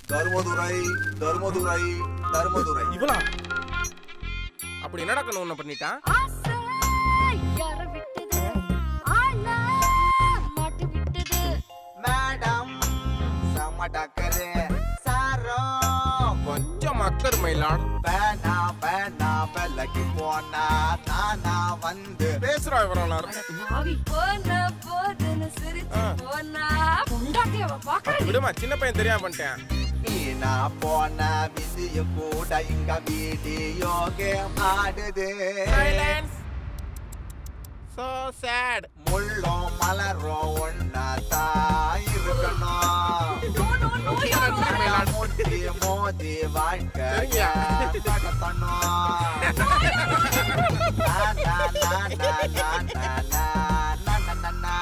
தர்மதுரை தர்மதுரை தர்மதுரை இவளா அப்படி என்னடா கண்ணு உன்னை பண்ணிட்டான் ஆசை யார விட்டது ஆள மாட்டி விட்டது மேடம் செம்ம டக்கரு சாரோ கொஞ்சம் மக்கர் மயிலாட் பேனா பேனா வெள்ளக்கு போனா நானா வந்து பேசுறா இவரானார் ஆவி போன போதுன்னு சிரிச்சு போனா பொண்டாட்டி அவ பாக்குறது விடுமா சின்ன பையன் தெரியாம பண்ணிட்டேன் வீணா போன விதிய கூட இங்க வீடியோ கேம் ஆடுது சோ சேட் முள்ளும் மலரும் ஒன்னாதான் இருக்கணும் முட்டி மோதி வாழ்க்கை சரிங்க. கடத்தணும் நா, நா, நா, நா, நா, நா, நா, நா, நா, நா, நா.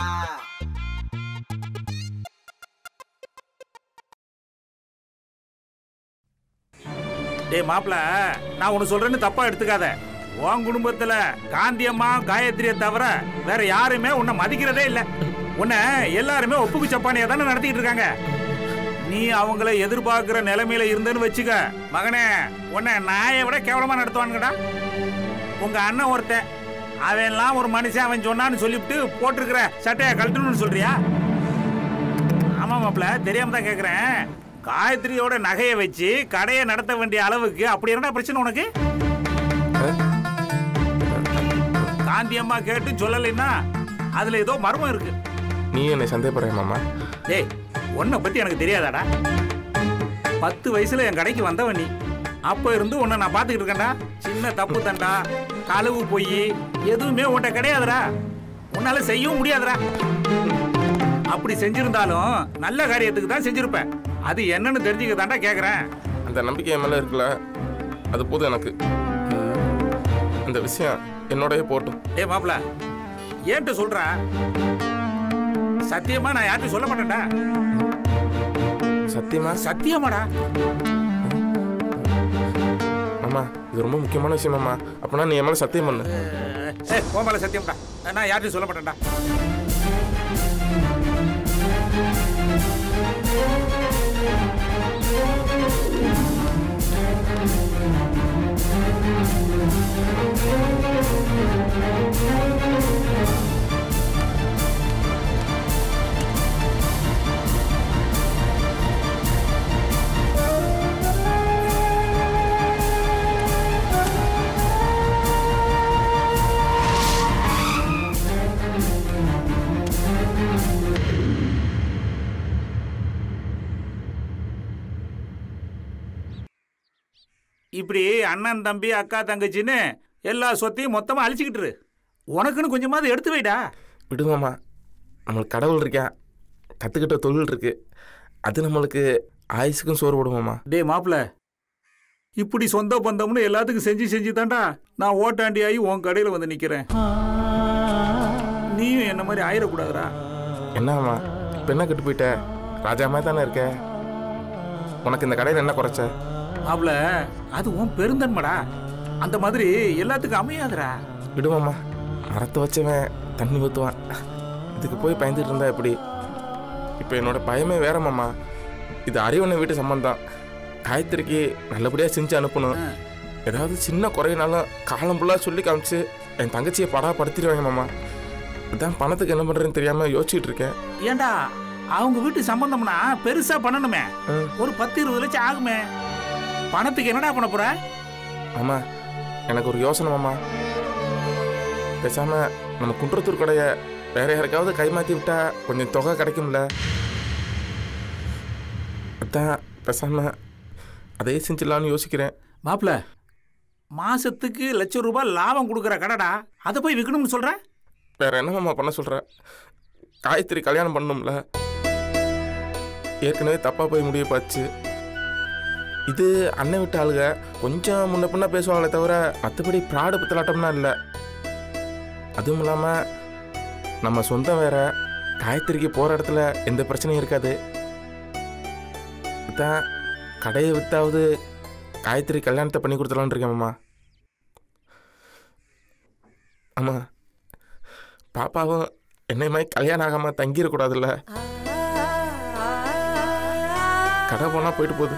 டேய் மாப்ள நான் ஒன்று சொல்றேன்னு தப்பா எடுத்துக்காத உன் குடும்பத்துல காந்தியம்மா காயத்ரியை தவிர வேற யாருமே உன்னை மதிக்கிறதே இல்லை உன்னை எல்லாருமே ஒப்புக்கு சப்பானியா தானே நடத்திட்டு இருக்காங்க நீ அவங்கள எதிர்பார்க்கிற நிலைமையில இருந்தேன்னு வச்சுக்க மகனே உன்னை நாயை விட கேவலமா நடத்துவானுங்கடா உங்க அண்ணன் ஒருத்தன் அவன்லாம் ஒரு மனுஷன் அவன் சொன்னான்னு சொல்லிவிட்டு போட்டிருக்கிற சட்டையை கழட்டணும்னு சொல்றியா ஆமா மாப்ள தெரியாம தான் கேக்குறேன் காயத்ரியோட நகையை வச்சு கடையை நடத்த வேண்டிய அளவுக்கு அப்படி என்னடா பிரச்சனை உனக்கு காந்தி அம்மா கேட்டு சொல்லலைன்னா அதுல ஏதோ மர்மம் இருக்கு நீ என்னை சந்தேகப்படுற மாமா டேய் உன்னை பத்தி எனக்கு தெரியாதாடா பத்து வயசுல என் கடைக்கு வந்தவன் நீ அப்ப இருந்து உன்னை நான் பாத்துக்கிட்டு இருக்கேன்டா சின்ன தப்பு தண்டா களவு போய் எதுவுமே உன்கிட்ட கிடையாதுடா உன்னால செய்யவும் முடியாதுடா அப்படி செஞ்சிருந்தாலும் நல்ல காரியத்துக்கு தான் செஞ்சிருப்பேன் அது என்னன்னு தெரிஞ்சுக்க தாண்டா கேக்குறேன் அந்த நம்பிக்கை என் மேல இருக்குல்ல அது போதும் எனக்கு அந்த விஷயம் என்னோடய போட்டும் டேய் மாப்ள ஏன்ட்ட சொல்ற சத்தியமா நான் யார்ட்டும் சொல்ல மாட்டேன்டா சத்தியமா சத்தியமாடா மாமா இது ரொம்ப முக்கியமான விஷயம் மாமா அப்பனா நீ என் மேல சத்தியம் பண்ணு ஏய் கோமால சத்தியம்டா நான் யார்ட்டும் சொல்ல மாட்டேன்டா இப்படி அண்ணன் தம்பி அக்கா தங்கச்சின்னு எல்லா சொத்தையும் மொத்தமா அழிச்சுக்கிட்டு இரு. உனக்குன்னு கொஞ்சமாவது எடுத்து வைடா விடு மாமா நம்மளுக்கு கடவுள் இருக்கேன் கற்றுக்கிட்ட தொழில் இருக்கு அது நம்மளுக்கு ஆயுசுக்கும் சோறு போடுமாமா டேய் மாப்ள இப்படி சொந்த பந்தம்னு எல்லாத்துக்கும் செஞ்சு செஞ்சு தான்டா நான் ஓட்டாண்டி ஆகி உன் கடையில் வந்து நிற்கிறேன் நீயும் என்ன மாதிரி ஆயிடக்கூடாதுடா என்னம்மா இப்போ என்ன கெட்டு போயிட்ட ராஜா மாதிரி தானே இருக்க உனக்கு இந்த கடையில் என்ன குறைச்ச மாப்ள அது உன் பெருந்தன்மடா அந்த மாதிரி எல்லாத்துக்கும் அமையாதுடா விடுமாம்மா மரத்தை வச்சவன் தண்ணி ஊற்றுவான் இதுக்கு போய் பயந்துட்டு இருந்தா எப்படி இப்போ என்னோட பயமே வேற மாமா இது அறிவனை வீட்டு சம்பந்தம் காயத்ரிக்கு நல்லபடியாக செஞ்சு அனுப்பணும் ஏதாவது சின்ன குறையினாலும் காலம் ஃபுல்லாக சொல்லி காமிச்சு என் தங்கச்சியை படா படுத்திடுவாங்க மாமா அதான் பணத்துக்கு என்ன பண்ணுறேன்னு தெரியாமல் யோசிச்சுட்டு இருக்கேன் ஏன்டா அவங்க வீட்டு சம்பந்தம்னா பெருசா பண்ணணுமே ம். ஒரு பத்து இருபது லட்சம் ஆகுமே பணத்துக்கு என்னடா பண்ண போற மாமா எனக்கு ஒரு யோசனை மாமா பேசாம நம்ம குன்றத்தூர் கடையை வேற யாருக்காவது கைமாத்தி விட்டா கொஞ்சம் தொகை கிடைக்கும்ல அதான் பேசாம அதையே செஞ்சிடலான்னு யோசிக்கிறேன் மாப்ள மாசத்துக்கு லட்சம் ரூபாய் லாபம் கொடுக்குற கடைடா அதை போய் விற்கணும்னு சொல்ற வேற என்ன மாமா பண்ண சொல்ற காயத்ரி கல்யாணம் பண்ணணும்ல ஏற்கனவே தப்பா போய் முடிய போச்சு இது அண்ணன் விட்ட ஆளுங்க கொஞ்சம் முன்ன பின்ன பேசுவாங்களே தவிர மற்றபடி ப்ராடு பத்தலாட்டம்னா இல்லை அதுவும் இல்லாமல் நம்ம சொந்தம் வேற காயத்ரிக்கு போகிற இடத்துல எந்த பிரச்சனையும் இருக்காது அதான் கடையை வித்தாவது காயத்ரி கல்யாணத்தை பண்ணி கொடுத்துலான்னு இருக்கேன் மாமா ஆமாம் பாப்பாவும் என்னை மாதிரி கல்யாணம் ஆகாமல் தங்கிடக்கூடாதுல்ல கடை போனால் போயிட்டு போகுது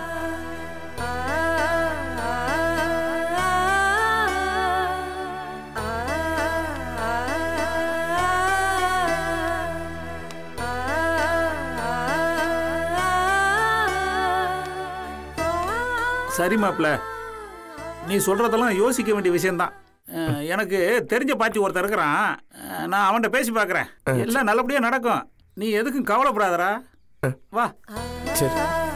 சரி மாப்ள நீ சொல்றதெல்லாம் யோசிக்க வேண்டிய விஷயம்தான் அஹ், எனக்கு தெரிஞ்ச பாத்தி ஒருத்தர் இருக்கிறான் அஹ், நான் அவன்கிட்ட பேசி பார்க்குறேன் எல்லாம் நல்லபடியா நடக்கும் நீ எதுக்கும் கவலைப்படாதடா வா சரி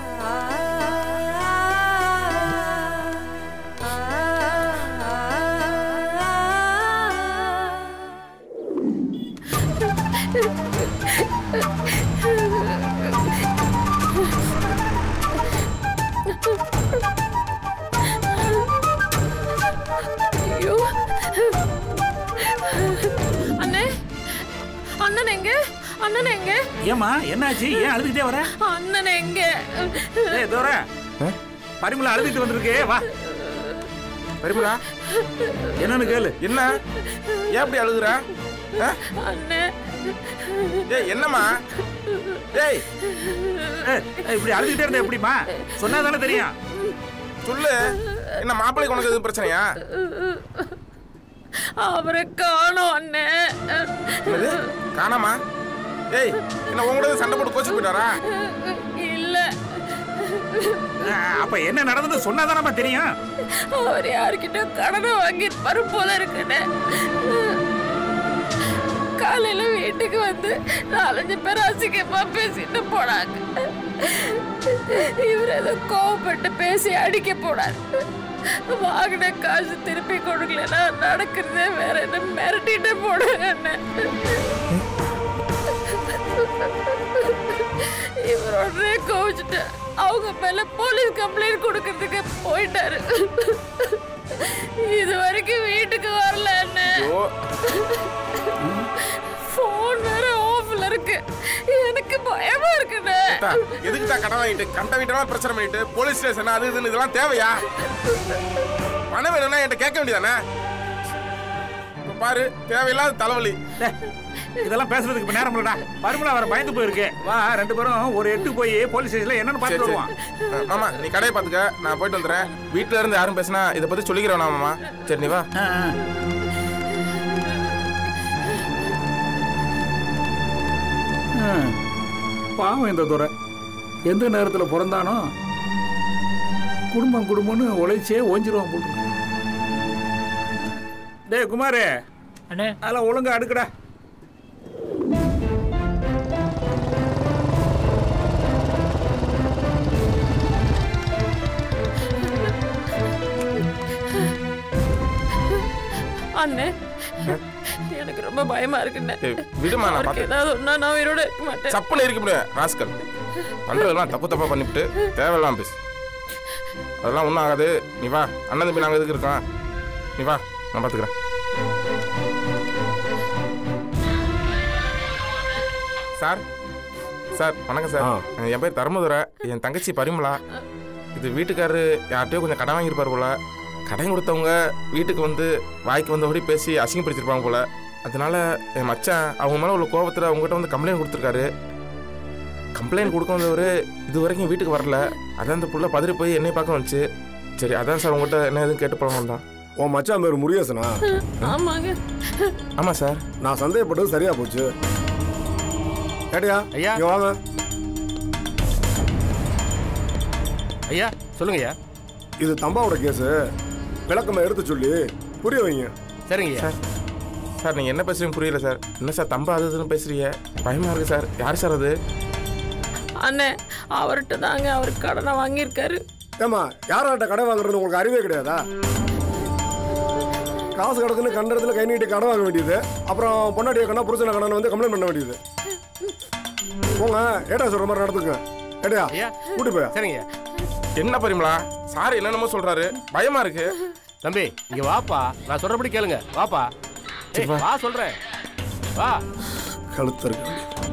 ஐயோ அண்ணே அண்ணன் எங்க அண்ணன் எங்க ஏம்மா என்னாச்சு ஏன் அழுதுகிட்டே வர அண்ணன் எங்க ஏய் தோர ஆ? பரிமளா அழுதுட்டு வந்திருக்கே வா பரிமளா என்னன்னு கேளு என்ன ஏன் அப்படி அழுகுற ஆ? அண்ணே ஏய் என்னம்மா ஏய் ஏய், ஏய், இப்படி அழுதுகிட்டே இருந்தா எப்படிம்மா சொன்னா தானே தெரியும் சொல்லு என்ன மாப்பிள்ளைக்கு உனக்கு எதுவும் பிரச்சனையா அவரை காணோம் அண்ணே என்னது காணாமா ஏய் என்ன உங்களோட சண்டை போட்டு கோச்சு போயிட்டாரா இல்ல அஹ், அப்ப என்ன நடந்தது சொன்னா தானே தெரியும் அவர் யார்கிட்ட கடனை வாங்கி போல இருக்குன்னு காலையில வீட்டுக்கு வந்து நாலஞ்சு பேர் அசிங்கமா பேசிட்டு போனாங்க இவர் ஏதோ கோவப்பட்டு பேசி அடிக்க போனார் வாங்கின காசு திருப்பி கொடுக்கலன்னா நடக்கிறதே வேற என்ன மிரட்டிட்டு போனாங்க என்ன இவர் உடனே கோவிச்சுட்டு அவங்க மேல போலீஸ் கம்ப்ளைண்ட் கொடுக்கறதுக்கு போயிட்டாரு இது வரைக்கும் வீட்டுக்கு வரல என்ன ஐயோ போன் வேற ஆஃப்ல இருக்கு எனக்கு பயமா இருக்குண்ணே அத்தா, எதுக்கு தான் கடன் வாங்கிட்டு கண்ட வீட்டெல்லாம் பிரச்சனை பண்ணிட்டு போலீஸ் ஸ்டேஷன் அது இதுன்னு இதெல்லாம் தேவையா பணம் வேணும்னா என்கிட்ட கேட்க வேண்டியதானே இப்ப பாரு தேவையில்லாத தலைவலி டேய், இதெல்லாம் பேசுறதுக்கு இப்ப நேரம் இல்லடா பரிமளா வர பயந்து போயிருக்கு வா ரெண்டு பேரும் ஒரு எட்டு போய் போலீஸ் ஸ்டேஷன்ல என்னன்னு சரி பார்த்து சரி வருவான் அஹ், மாமா நீ கடையை பார்த்துக்க நான் போயிட்டு வந்துடுறேன் வீட்டுல இருந்து யாரும் பேசினா இதை பத்தி சொல்லிக்கிறேன் மாமா சரி நீ வா பாவம் இந்த துறை எந்த நேரத்தில் பிறந்தானோ குடும்பம் குடும்பம்னு உழைச்சே ஓஞ்சிருவான் போட்டு டேய் குமாரு அண்ணே அதெல்லாம் ஒழுங்கா அடுக்குடா அண்ணே எனக்கு ரொம்ப பயமா இருக்குண்ணே ஏய், விடுமா நான் அவருக்கு பார்த்து ஏதாவது ஒண்ணா நான் உயிரோட இருக்க மாட்டேன் சப்புன்னு இருக்க முடியாது ராஸ்கல் பண்றதெல்லாம் தப்பு தப்பா பண்ணிவிட்டு தேவையில்லாம் பேசு அதெல்லாம் ஒன்றும் ஆகாது நீ வா அண்ணன் தம்பி நாங்கள் எதுக்கு இருக்கோம் நீ வா நான் பார்த்துக்கிறேன் சார் சார் வணக்கம் சார் என் பேர் தர்மதுரை என் தங்கச்சி பரிமளா இது வீட்டுக்காரரு யார்கிட்டயோ கொஞ்சம் கடன் வாங்கியிருப்பார் போல கடன் கொடுத்தவங்க வீட்டுக்கு வந்து வாய்க்கு வந்தபடி பேசி அசிங்கப்படுத்திருப்பாங்க போல அதனால என் மச்சான் அவங்க மேலே உள்ள கோபத்தில் அவங்ககிட்ட வந்து கம்ப்ளைண்ட் கொடுத்துருக்காரு கம்ப்ளைண்ட் கொடுக்க வந்தவர் இது வரைக்கும் வீட்டுக்கு வரல அதான் இந்த புள்ள பதறி போய் என்னை பார்க்க வந்துச்சு சரி அதான் சார் உங்கள்கிட்ட என்ன எதுவும் கேட்டு போகலாம் தான் உன் மச்சான் பேர் முருகேசனா ஆமாங்க ஆமாம் சார் நான் சந்தேகப்பட்டது சரியா போச்சு கேட்டியா ஐயா. இங்க வாங்க ஐயா சொல்லுங்க ஐயா இது தம்பாவோட கேஸு விளக்கமா எடுத்து சொல்லி புரிய வைங்க சரிங்க ஐயா சார் சார் நீங்கள் என்ன பேசுறீங்க புரியல சார் என்ன சார் தம்பா அது இதுன்னு பேசுறீங்க பயமா இருக்கு சார் யார் சார் அது அண்ணே அவர்கிட்ட தாங்க அவர் கடனை வாங்கியிருக்காரு ஏமா யார்கிட்ட கடை வாங்குறது உங்களுக்கு அறிவே கிடையாதா காசு கிடக்குன்னு கண்ட இடத்துல கை நீட்டி கடை வாங்க வேண்டியது அப்புறம் பொண்டாட்டிய கண்ணா புருஷனை கடன் வந்து கம்ப்ளைண்ட் பண்ண வேண்டியது போங்க ஏட்டா சொல்ற மாதிரி நடந்துங்க ஏட்டியா ஐயா கூட்டி போயா சரிங்க ஐயா என்ன பரிமளா சார் என்னென்னமோ சொல்றாரு பயமா இருக்கு தம்பி இங்க வாப்பா நான் சொல்றபடி கேளுங்க வாப்பா ஏய், வா சொல்றேன் வா கழுத்து இருக்கு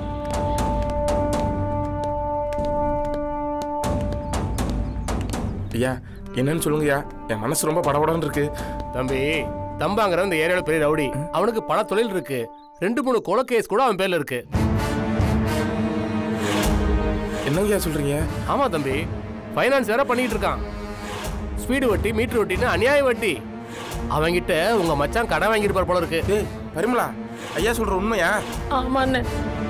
ஐயா என்னன்னு சொல்லுங்கய்யா என் மனசு ரொம்ப படபடன்னு இருக்கு தம்பி தம்பாங்கிற இந்த ஏரியாவில் பெரிய ரவுடி அவனுக்கு பல தொழில் இருக்கு ரெண்டு மூணு கொலை கேஸ் கூட அவன் பேர்ல இருக்கு என்னங்கய்யா சொல்றீங்க ஆமா தம்பி ஃபைனான்ஸ் வேற பண்ணிட்டு இருக்கான் ஸ்பீடு வட்டி மீட்டர் வட்டின்னு அநியாய வட்டி அவங்கிட்ட உங்க மச்சான் கடன் வாங்கியிருப்பார் போல இருக்கு டேய் பரிமளா ஐயா சொல்ற உண்மையா ஆமாண்ணே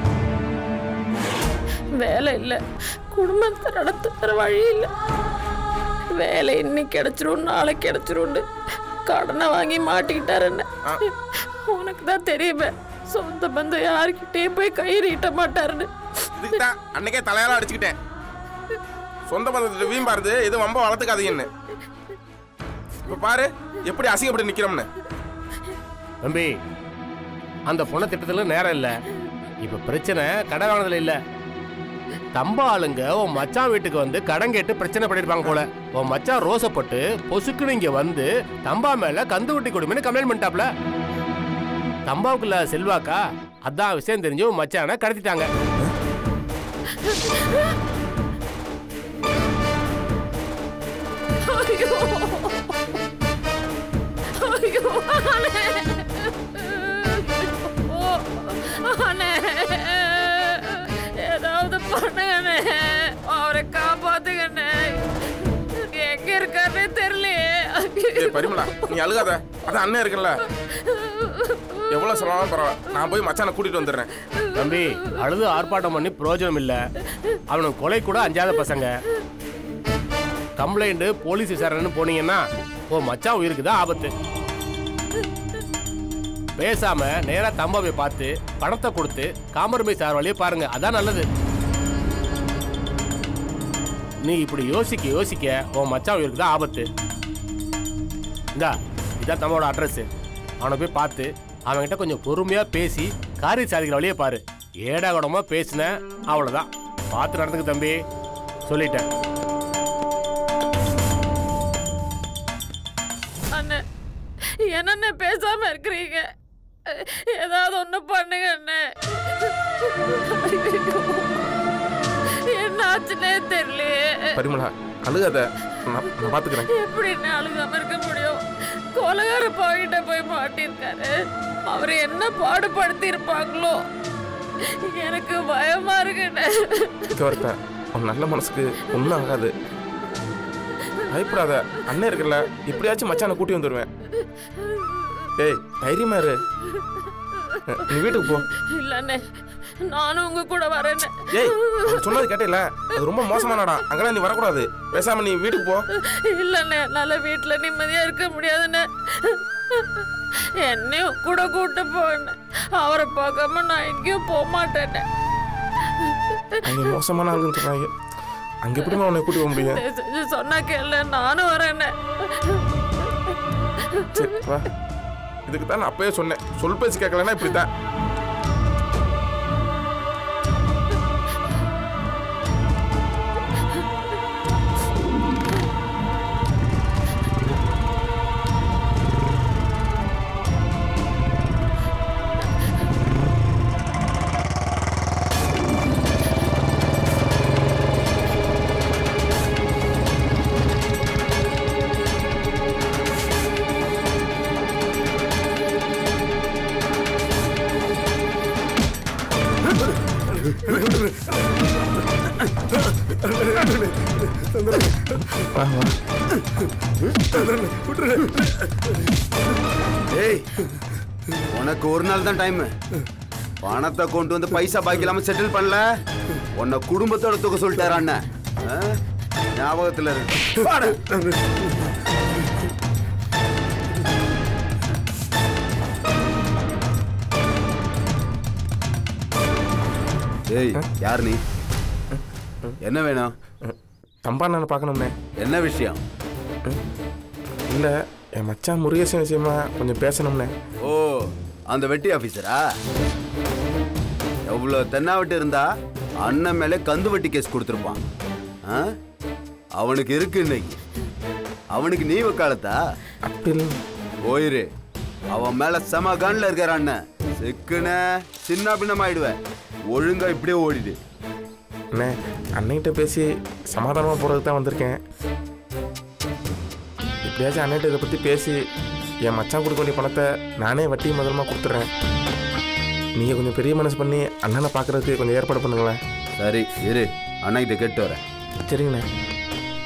வேலை இல்லை குடும்பத்தை நடத்த வேற வழி இல்லை வேலை இன்னைக்கு கிடைச்சிரும் நாளைக்கு கிடைச்சிரும்னு கடனை வாங்கி மாட்டிக்கிட்டாரு என்ன உனக்கு தான் தெரியுமே சொந்த பந்தம் யாருக்கிட்டே போய் கை நீட்ட மாட்டாருன்னு இதுக்கு தான் அன்னைக்கே தலையால அடிச்சுக்கிட்டேன் சொந்த பந்தத்தை வீம்பா இருந்து எதுவும் வம்ப வளர்த்துக்காதீங்கன்னு இப்ப பாரு எப்படி அசிங்கப்பட்டு நிக்கிறோம்னு தம்பி அந்த பொண்ணை திட்டத்துல நேரம் இல்ல இப்ப பிரச்சனை கடன் வாங்கினதுல இல்ல தம்ப ஆளுங்க உன் மச்சான் வீட்டுக்கு வந்து கடன் கேட்டு பிரச்சனை பண்ணிருப்பாங்க போல உன் மச்சான் ரோசப்பட்டு பொசுக்குன்னு இங்க வந்து தம்பா மேல கந்து வட்டி கொடுமைன்னு கம்ப்ளைண்ட் பண்ணிட்டாப்ல தம்பாவுக்குள்ள செல்வாக்கா அதான் விஷயம் தெரிஞ்சு உன் மச்சானை கடத்திட்டாங்க ஐயோ ஐயோ அண்ணே ஓ அண்ணே ஏதாவது பண்ணுங்கண்ணே அவரை காப்பாத்துங்கண்ணே எங்க இருக்காருன்னே தெரியலையே ஏய் பரிமளா நீ அழுகாத அதான் அண்ணன் இருக்குல்ல எவ்வளவு செலவாலும் பரவாயில்ல நான் போய் மச்சானை கூட்டிட்டு வந்துடுறேன் தம்பி அழுது ஆர்ப்பாட்டம் பண்ணி பிரயோஜனம் இல்ல அவனுக்கு கொலை கூட அஞ்சாத பசங்க கம்ப்ளைண்ட் போலீஸ் விசாரணைன்னு போனீங்கன்னா ஓ மச்சான் உயிருக்கு தான் ஆபத்து பேசாம நேரா தம்பாவை பார்த்து பணத்தை கொடுத்து காம்பரமைஸ் ஆகிற வழியை பாருங்க அதான் நல்லது நீ இப்படி யோசிக்க யோசிக்க உன் மச்சான் உயிருக்கு தான் ஆபத்து இந்தா இதான் தம்பாவோட அட்ரஸ் அவனை போய் பார்த்து அவன்கிட்ட கொஞ்சம் பொறுமையா பேசி காரிய சாதிக்கிற வழியை பாரு ஏடா குடமா பேசின அவ்வளவுதான் பார்த்து நடந்துக்கு தம்பி சொல்லிட்டேன் அண்ணே என்னண்ணே பேசாம இருக்கிறீங்க ஏதாவது ஒண்ணு பண்ணுங்க அண்ணே என்ன ஆச்சுன்னே தெரியலையே பரிமளா அழுகாத நான் நான் பாத்துக்கிறேன் எப்படி என்ன அழுகாம இருக்க முடியும் கொலகார பாகிட்ட போய் மாட்டிருக்காரு அவர் என்ன பாடுபடுத்தி இருப்பாங்களோ எனக்கு பயமா இருக்குண்ணே கவர்த்த உன் நல்ல மனசுக்கு ஒன்றும் ஆகாது பயப்படாத அண்ணன் இருக்குல்ல எப்படியாச்சும் மச்சானை கூட்டி வந்துடுவேன் ஏய் தைரியமா இரு நீ வீட்டுக்கு போ இல்லண்ணே நானும் உங்க கூட வரேன்னு ஏய் அவன் சொன்னது கேட்டில அது ரொம்ப மோசமானடா அங்கெல்லாம் நீ வரக்கூடாது பேசாம நீ வீட்டுக்கு போ இல்லண்ணே நல்ல வீட்டுல நிம்மதியா இருக்க முடியாதுண்ணே என்னையும் கூட கூட்டு போன அவரை பார்க்காம நான் எங்கேயும் போக மாட்டேனே அங்க மோசமான ஆளுன்னு சொன்னாங்க அங்க எப்படிமா உன்னை கூட்டி போக முடியும் தயவு செஞ்சு சொன்னா கேள நானும் வரேனே சரி வா இதுக்கு தான் நான் அப்பயே சொன்னேன் சொல் பேசி கேட்கலன்னா இப்படி தான் வா வா ஏய் உனக்கு ஒரு நாள் தான் டைம் பணத்தை கொண்டு வந்து பைசா பாக்கி இல்லாம செட்டில் பண்ணல உன்னை குடும்பத்தோட தூக்க சொல்லிட்டாரு அண்ணன் ஆ? ஞாபகத்துல இருக்கு வாடா. ஏய் யார் நீ என்ன வேணும் தம்பா நான் பார்க்கணும்னே என்ன விஷயம் இல்லை என் மச்சான் முருகேசன் விஷயமா கொஞ்சம் பேசணும்னே ஓ அந்த வெட்டி ஆபீசரா எவ்வளோ தென்னாவட்டு இருந்தா அண்ணன் மேலே கந்து வட்டி கேஸ் கொடுத்துருப்பான் ஆ? அவனுக்கு இருக்கு இன்னைக்கு அவனுக்கு நீ வக்காலத்தா அப்படி இல்லை போயிரு அவன் மேல செம கன்ல இருக்கார அண்ணன் சிக்குன சின்ன பின்னம் ஆயிடுவேன் ஒழுங்கா இப்படியே ஓடிடு அண்ணே அன்னைகிட்ட பேசி சமாதானமாக போகிறதுக்கு தான் வந்திருக்கேன் எப்படியாச்சும் அண்ணன்ட்ட இதை பற்றி பேசி என் மச்சான் கொடுக்க வேண்டிய பணத்தை நானே வட்டி முதலமாக கொடுத்துட்றேன் நீங்கள் கொஞ்சம் பெரிய மனசு பண்ணி அண்ணனை பார்க்குறதுக்கு கொஞ்சம் ஏற்பாடு பண்ணுங்களேன் சரி இரு அண்ணன்கிட்ட கேட்டு வரேன் சரிங்கண்ணே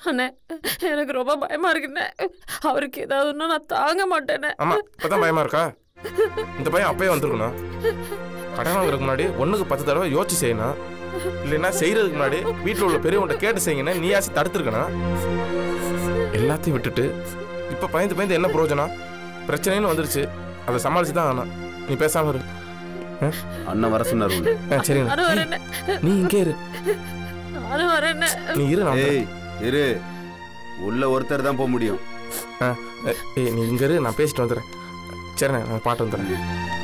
அண்ணே எனக்கு ரொம்ப பயமா இருக்குண்ணே அவருக்கு ஏதாவது ஒண்ணா நான் தாங்க மாட்டேனே ஆமா இப்பதான் பயமா இருக்கா இந்த பையன் அப்பயே வந்திருக்கணும் கடன் வாங்குறதுக்கு முன்னாடி ஒண்ணுக்கு பத்து தடவை யோசிச்சு செய்யணும் இல்லைன்னா செய்யறதுக்கு முன்னாடி வீட்டில் உள்ள பெரியவங்கள்ட்ட கேட்டு செய்யுங்கன்னா நீ ஆசி தடுத்துருக்கணும் எல்லாத்தையும் விட்டுட்டு இப்போ பயந்து பயந்து என்ன பிரயோஜனம் பிரச்சனைன்னு வந்துருச்சு அதை சமாளிச்சு தான் ஆகணும் நீ பேசாம இரு ஆ? அண்ணன் வர சொன்னார் உள்ள. ஆ, சரிண்ணா நானும் வரேண்ணே நீ இங்கே இரு நானும் வரேண்ணே நீ இரு நான் ஏய் இரு உள்ள ஒருத்தர் தான் போக முடியும் ஆ, ஏ- ஏய் நீ இங்க இரு நான் பேசிட்டு வந்துடுறேன் சரிண்ணே நான் பாட்டு வந்துடுறேன்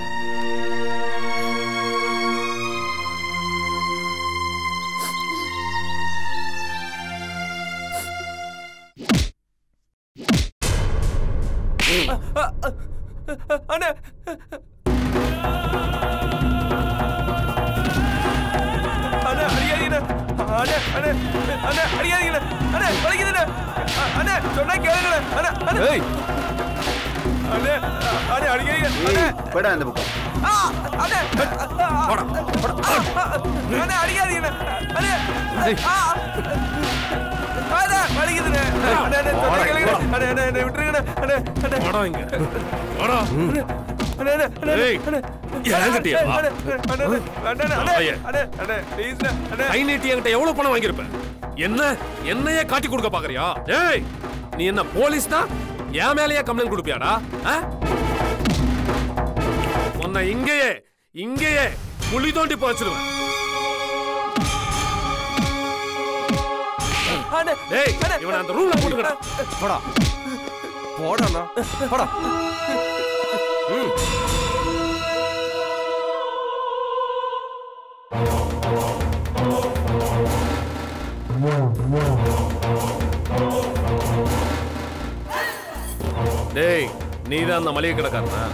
அண்ணே அண்ணே அடிக்காதீங்கண்ணே அண்ணே அண்ணே அண்ணே அடிக்காதீங்கண்ணே அண்ணே வலிக்குதுண்ணே அ- அண்ணே சொன்னா கேளுங்கண்ணே அண்ணே அண்ணே அண்ணே அண்ணே அடிக்காதீங்க அண்ணே ஏய் போடா அந்த பக்கம் ஆ, அண்ணே போடா போடா அண்ணே அடிக்காதீங்கண்ணே அண்ணே ஆ அண்ணே வலிக்குதுண்ணே அண்ணே அண்ணே சொன்னா கேளுங்க அண்ணே அண்ணே அண்ணே விட்டுருங்கண்ணே அண்ணே அண்ணே வாடா இங்க வாடா அண்ணே அண்ணே அண்ணே ஏய், அண்ணே என்கிட்டயா? வா. அண்ணே அண்ணே அண்ணே அண்ணே அண்ணே வாயே. அண்ணே அண்ணே ப்ளீஸ்ண்ணே அண்ணே கை நீட்டி என்கிட்ட எவ்வளவு பணம் வாங்கியிருப்ப என்ன என்னையே காட்டி கொடுக்க பாக்குறியா ஏய் நீ என்ன போலீஸ் தான் என் மேலேயே கம்ப்ளைண்ட் கொடுப்பியாடா ஆ? உன்னை இங்கேயே இங்கேயே குழி தோண்டி போச்சிருவேன் அண்ணே டேய் அண்ணே இவனை அந்த ரூம்ல போட்டுக்கடா போடா போடா போடா டேய் நீ தான் அந்த மளிகை கடைக்காரனா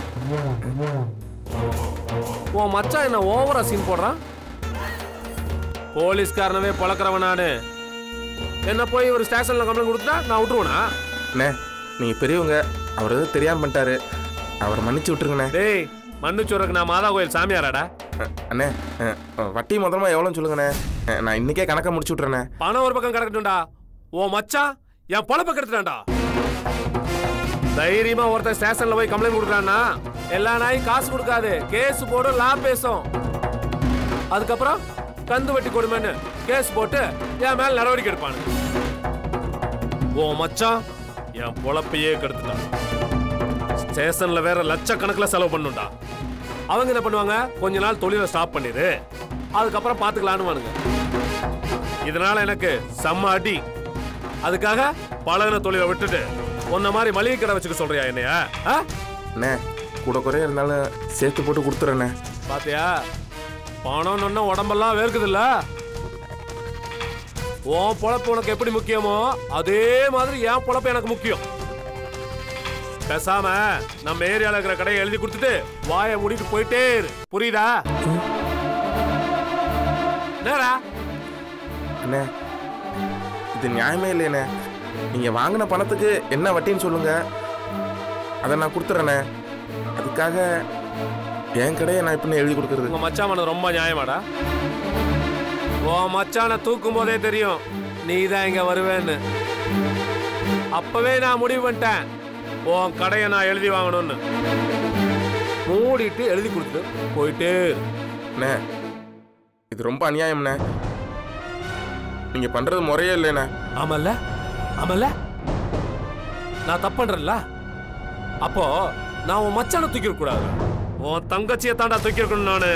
உன் மச்சான் என்ன ஓவரா சீன் போடுறான் போலீஸ்காரனவே பழக்கிறவன் நானு என்ன போய் ஒரு ஸ்டேஷன்ல கம்ப்ளைண்ட் கொடுத்தா நான் விட்டுருவேனா அண்ணே நீங்க பெரியவங்க அவர் எதுவும் தெரியாம பண்ணிட்டாரு அவரை மன்னிச்சு விட்டுருங்கண்ணே டேய் மண்ணுச்சோருக்கு நான் மாதா கோயில் சாமியாராடா அஹ், அண்ணே அஹ், வட்டி முதலமா எவ்வளோன்னு சொல்லுங்கண்ணே அஹ், நான் இன்னைக்கே கணக்கை முடிச்சு விட்றேண்ணே பணம் ஒரு பக்கம் கிடக்கட்டும்டா உன் மச்சான் என் பொழப்ப கெடுத்துட்டான்டா தைரியமா ஒருத்தன் ஸ்டேஷன்ல போய் கம்ப்ளைண்ட் கொடுக்குறான்னா எல்லா நாயும் காசு கொடுக்காது கேஸ் போடும் லா பேசும் அதுக்கப்புறம் கந்து வட்டி கொடுமைன்னு கேஸ் போட்டு என் மேல நடவடிக்கை எடுப்பானு உன் மச்சான் என் பொழப்பையே கெடுத்துட்டான் ஸ்டேஷன்ல வேற லட்சக்கணக்கில் செலவு பண்ணுண்டா அவங்க என்ன பண்ணுவாங்க கொஞ்ச நாள் தொழிலை ஸ்டாப் பண்ணிடு அதுக்கப்புறம் பார்த்துக்கலான்னு இதனால எனக்கு செம்ம அடி அதுக்காக பழகின தொழிலை விட்டுட்டு உன்ன மாதிரி மளிகை கடை வச்சுக்க சொல்றியா என்னைய ஆ? அண்ணே கூட குறைய இருந்தாலும் சேர்த்து போட்டு கொடுத்துறேண்ணே பாத்தியா பணம் ஒன்னும் உடம்பெல்லாம் வேர்க்குதுல்ல உன் பொழப்பு உனக்கு எப்படி முக்கியமோ அதே மாதிரி என் பொழப்பு எனக்கு முக்கியம் பேசாம நம்ம ஏரியால இருக்கிற கடையை எழுதி கொடுத்துட்டு வாயை மூடிட்டு போயிட்டே இரு புரியுதா என்னடா அண்ணே இது நியாயமே இல்லைண்ணே நீங்கள் வாங்கின பணத்துக்கு என்ன வட்டின்னு சொல்லுங்க அதை நான் கொடுத்துட்றேண்ணே அதுக்காக என் கடையை நான் எப்படின்னு எழுதி கொடுக்குறது உங்க மச்சான் மனது ரொம்ப நியாயமாடா உன் மச்சானை தூக்கும் போதே தெரியும் நீ தான் இங்க வருவேன்னு அப்பவே நான் முடிவு பண்ணிட்டேன் உன் கடையை நான் எழுதி வாங்கணும்னு மூடிட்டு எழுதி கொடுத்துட்டு போயிட்டே இரு. அண்ணே இது ரொம்ப அநியாயம்ண்ணே நீங்கள் பண்ணுறது முறையே இல்லைண்ணே ஆமல்ல ஆமல்ல நான் தப்பு பண்றேன்ல அப்போ நான் உன் மச்சானை தூக்கி கூடாது உன் தங்கச்சியை தாண்டா தூக்கி இருக்கணும் நானு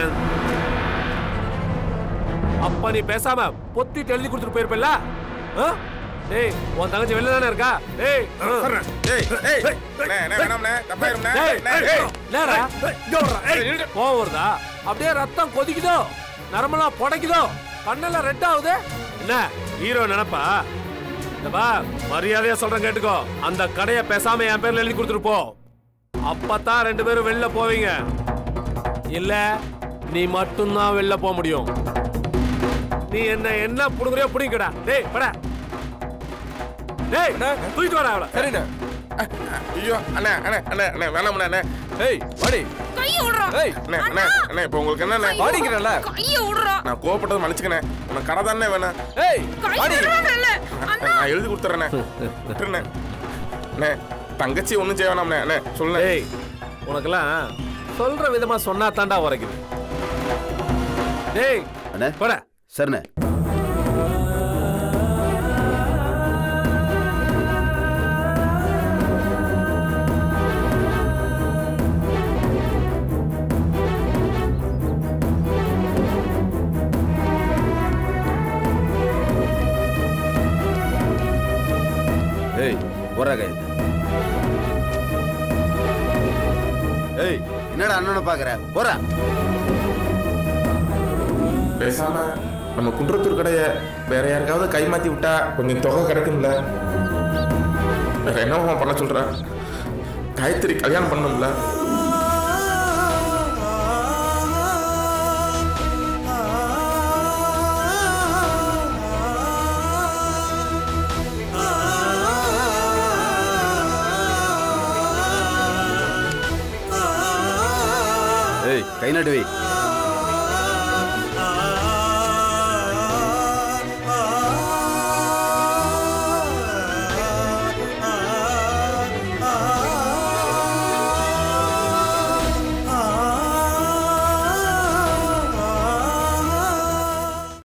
அப்ப நீ பேசாம பொத்திட்டு எழுதி கொடுத்துட்டு போயிருப்பல்ல ஆ? டேய் உன் தங்கச்சி வெளில தானே இருக்கா டேய் ஆ. ஏய் ஏய் அண்ணே அண்ணே வேணாம்ண்ணே தப்பாயிரும்ண்ணே டேய், அண்ணே, டேய், ஏய். என்னடா? கோவம் வருதா அப்படியே ரத்தம் கொதிக்குதோ நரம்பெல்லாம் புடைக்குதோ கண்ணெல்லாம் ரெட் ஆகுது என்ன ஹீரோ நினைப்பா இந்த பா மரியாதையா சொல்றேன் கேட்டுக்கோ அந்த கடையை பேசாம என் பேர்ல எழுதி கொடுத்துட்டு போ அப்பதான் ரெண்டு பேரும் வெளில போவீங்க இல்ல நீ மட்டும்தான் வெளில போக முடியும் நீ என்ன என்ன புடுங்குறியோ புடிங்கடா டேய் பட டேய் தூக்கிட்டு வாடா அவளை சரிண்ணே ஐயோ அண்ணே அண்ணே அண்ணே அண்ணே வேணாம்ண்ணே அண்ணே ஏய் வாடி கைய விடுறா ஏய் அண்ணே அண்ணே அண்ணே இப்போ உங்களுக்கு என்னண்ணே வாடிக்கிறேன்ல கைய விடுறா நான் கோவப்பட்டது மன்னிச்சுக்கண்ணே உனக்கு கடை தானே வேணாம் ஏய் கைய வாடி விடுறாங்கல்ல அண்ணா நான் எழுதி கொடுத்துறேண்ணே விட்டுருண்ணே அண்ணே தங்கச்சி ஒன்றும் செய்ய வேணாம்ண்ணே அண்ணே சொல்லுண்ணே டேய் உனக்கெல்லாம் சொல்ற விதமா சொன்னா தாண்டா உரைக்குது டேய் அண்ணே போட சரிண்ணே ஏய் போறா கைது ஏய் என்னடா அண்ணனை பாக்குற போறா பேசாம நம்ம குன்றத்தூர் கடையை வேற யாருக்காவது கை மாத்தி விட்டா கொஞ்சம் தொகை கிடைக்கும்ல வேற என்ன பண்ண சொல்ற காயத்ரி கல்யாணம் பண்ணணும்ல ஏய் கை நட்டு வை